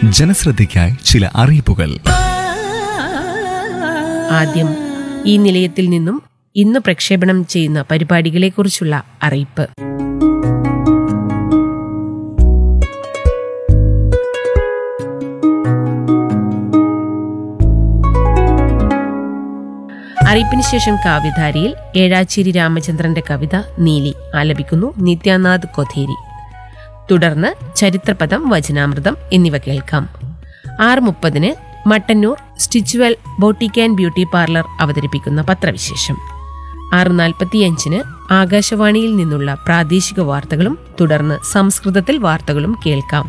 ജനശ്രദ്ധയ്ക്കായി ചില അറിയിപ്പുകൾ ആദ്യം ഈ നിലയത്തിൽ നിന്നും ഇന്ന് പ്രക്ഷേപണം ചെയ്യുന്ന പരിപാടികളെക്കുറിച്ചുള്ള അറിയിപ്പ് അറിയിപ്പിന് ശേഷം കാവ്യധാരിയിൽ ഏഴാച്ചേരി രാമചന്ദ്രന്റെ കവിത നീലി ആലപിക്കുന്നു നിത്യാനാഥ് കൊഥേരി തുടർന്ന് ചരിത്രപദം വചനാമൃതം എന്നിവ കേൾക്കാം ആറ് മുപ്പതിന് Mattannur Stitchual boutique and beauty parlour അവതരിപ്പിക്കുന്ന പത്രവിശേഷം ആറ് നാൽപ്പത്തിയഞ്ചിന് ആകാശവാണിയിൽ നിന്നുള്ള പ്രാദേശിക വാർത്തകളും തുടർന്ന് സംസ്കൃതത്തിൽ വാർത്തകളും കേൾക്കാം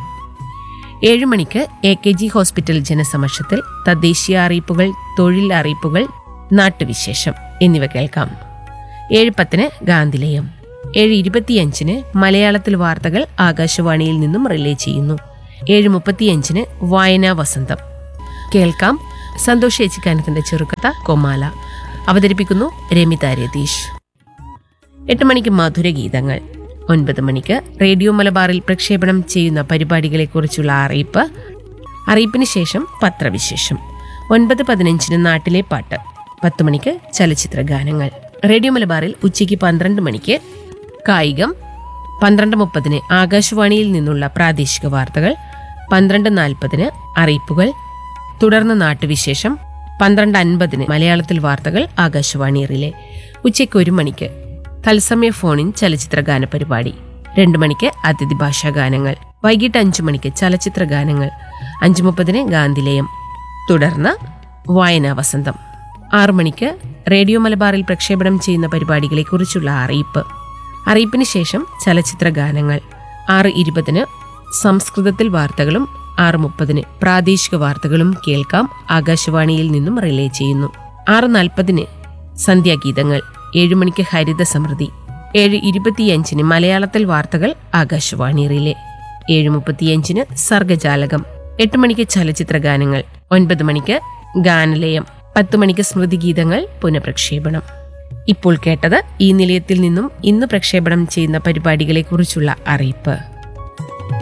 ഏഴ് മണിക്ക് എ കെ ജി ഹോസ്പിറ്റൽ ജനസമക്ഷത്തിൽ തദ്ദേശീയ അറിയിപ്പുകൾ തൊഴിൽ അറിയിപ്പുകൾ നാട്ടുവിശേഷം എന്നിവ കേൾക്കാം ഏഴ് പത്തിന് ഗാന്ധിലയം ഏഴ് ഇരുപത്തിയഞ്ചിന് മലയാളത്തിൽ വാർത്തകൾ ആകാശവാണിയിൽ നിന്നും റിലേ ചെയ്യുന്നു ഏഴ് മുപ്പത്തിയഞ്ചിന് വായനാ വസന്തം കേൾക്കാം സന്തോഷ് ഏച്ചിക്കാനത്തിന്റെ ചെറുകഥ കൊമാല അവതരിപ്പിക്കുന്നു രമിത രതീഷ് എട്ട് മണിക്ക് മധുരഗീതങ്ങൾ ഒൻപത് മണിക്ക് റേഡിയോ മലബാറിൽ പ്രക്ഷേപണം ചെയ്യുന്ന പരിപാടികളെക്കുറിച്ചുള്ള അറിയിപ്പ് അറിയിപ്പിന് ശേഷം പത്രവിശേഷം ഒൻപത് പതിനഞ്ചിന് നാട്ടിലെ പാട്ട് പത്ത് മണിക്ക് ചലച്ചിത്ര ഗാനങ്ങൾ റേഡിയോ മലബാറിൽ ഉച്ചയ്ക്ക് പന്ത്രണ്ട് മണിക്ക് കായികം പന്ത്രണ്ട് മുപ്പതിന് ആകാശവാണിയിൽ നിന്നുള്ള പ്രാദേശിക വാർത്തകൾ പന്ത്രണ്ട് നാൽപ്പതിന് അറിയിപ്പുകൾ തുടർന്ന് നാട്ടുവിശേഷം പന്ത്രണ്ട് അൻപതിന് മലയാളത്തിൽ വാർത്തകൾ ആകാശവാണി റിലേ ഉച്ചയ്ക്ക് ഒരു മണിക്ക് തത്സമയ ഫോണിൻ ചലച്ചിത്ര ഗാന പരിപാടി രണ്ടു മണിക്ക് അതിഥി ഭാഷാ ഗാനങ്ങൾ വൈകിട്ട് അഞ്ചു മണിക്ക് ചലച്ചിത്ര ഗാനങ്ങൾ അഞ്ചു മുപ്പതിന് ഗാന്ധിലയം തുടർന്ന് വായനാ വസന്തം ആറു മണിക്ക് റേഡിയോ മലബാറിൽ പ്രക്ഷേപണം ചെയ്യുന്ന പരിപാടികളെക്കുറിച്ചുള്ള അറിയിപ്പ് അറിയിപ്പിന് ശേഷം ചലച്ചിത്ര ഗാനങ്ങൾ ആറ് ഇരുപതിന് സംസ്കൃതത്തിൽ വാർത്തകളും ആറ് മുപ്പതിന് പ്രാദേശിക വാർത്തകളും കേൾക്കാം ആകാശവാണിയിൽ നിന്നും റിലേ ചെയ്യുന്നു ആറ് നാൽപ്പതിന് സന്ധ്യാഗീതങ്ങൾ ഏഴു മണിക്ക് ഹരിത സമൃദ്ധി ഏഴ് ഇരുപത്തിയഞ്ചിന് മലയാളത്തിൽ വാർത്തകൾ ആകാശവാണി റിലേ ഏഴ് മുപ്പത്തിയഞ്ചിന് സർഗജാലകം എട്ട് മണിക്ക് ചലച്ചിത്ര ഗാനങ്ങൾ ഒൻപത് മണിക്ക് ഗാനലയം പത്ത് മണിക്ക് സ്മൃതിഗീതങ്ങൾ പുനഃപ്രക്ഷേപണം ഇപ്പോൾ കേട്ടത് ഈ നിലയത്തിൽ നിന്നും ഇന്ന് പ്രക്ഷേപണം ചെയ്യുന്ന പരിപാടികളെക്കുറിച്ചുള്ള അറിയിപ്പ്